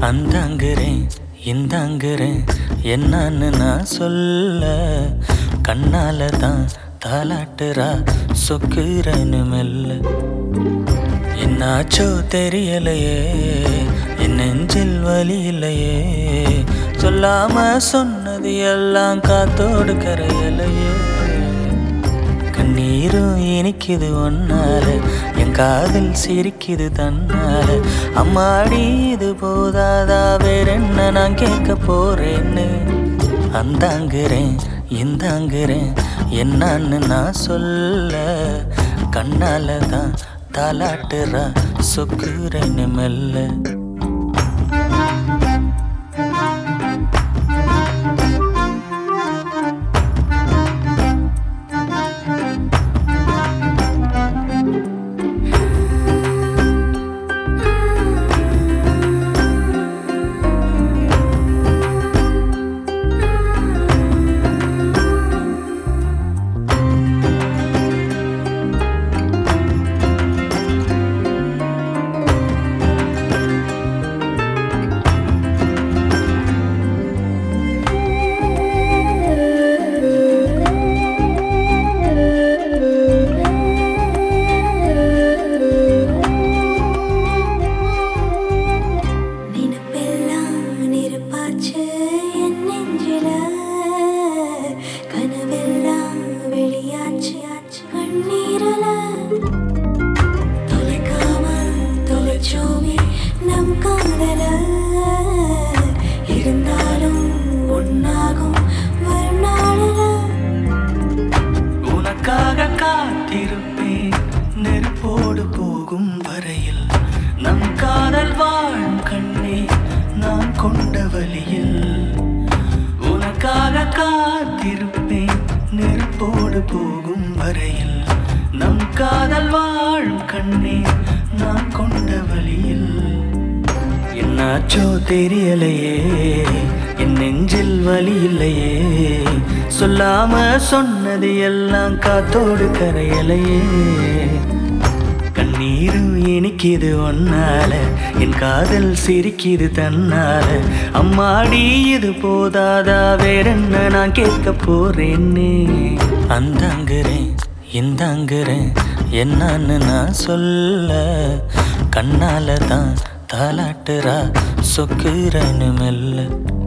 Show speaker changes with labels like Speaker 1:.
Speaker 1: அந்தாங்கிறேன் இந்தாங்கிறேன் என்னன்னு நான் சொல்ல கண்ணால தான் தாலாட்டுறா சொக்குறேன்னு மெல்ல என்னாச்சோ தெரியலையே என் நெஞ்சில் வலி இல்லையே சொல்லாம சொன்னது எல்லாம் காத்தோடு கரையலையே கண்ணீரும் இனிக்குது ஒன்னால என் காதில் சிரிக்குது தன்னால அம்மாடி இது போதாதா வேற என்ன நான் கேட்க போறேன்னு அந்தாங்கிறேன் இந்தாங்கிறேன் என்னன்னு நான் சொல்ல கண்ணால தான் தாலாட்டுறா சொக்குறேன்னு மெல்ல
Speaker 2: நினைப்பெல்லாம் நெருப்பாச்சு என் நெஞ்சில கனவெல்லாம் வெளியாச்சு ஆச்சு கண்ணீரல தொலைக்காம தொலைச்சோமே நம் காதல இருந்தாலும் ஒன்னாகும் வரும் நாளில
Speaker 1: உனக்காக காத்திருப்பேன் நெருப்போடு போகும் வரையில் நம் காதல் வாழும் கண்ணே நான் கொண்ட வழியில் உனக்காக காத்திருப்பேன் நெருப்போடு போகும் வரையில் நம் காதல் வாழும் கண்ணே நான் கொண்ட வழியில் என்னாச்சோ தெரியலையே என் நெஞ்சில் வலி இல்லையே சொல்லாம சொன்னது எல்லாம் காத்தோடு கரையலையே கண்ணீரும் இனிக்குது ஒன்னால என் காதல் சிரிக்குது தன்னால அம்மாடி இது போதாதா வேற என்ன நான் கேட்க போறேன்னு அந்தாங்கிறேன் இந்தாங்கிறேன் என்னன்னு நான் சொல்ல கண்ணால தான் தாலாட்டுறா சொக்குறேன்னு மெல்ல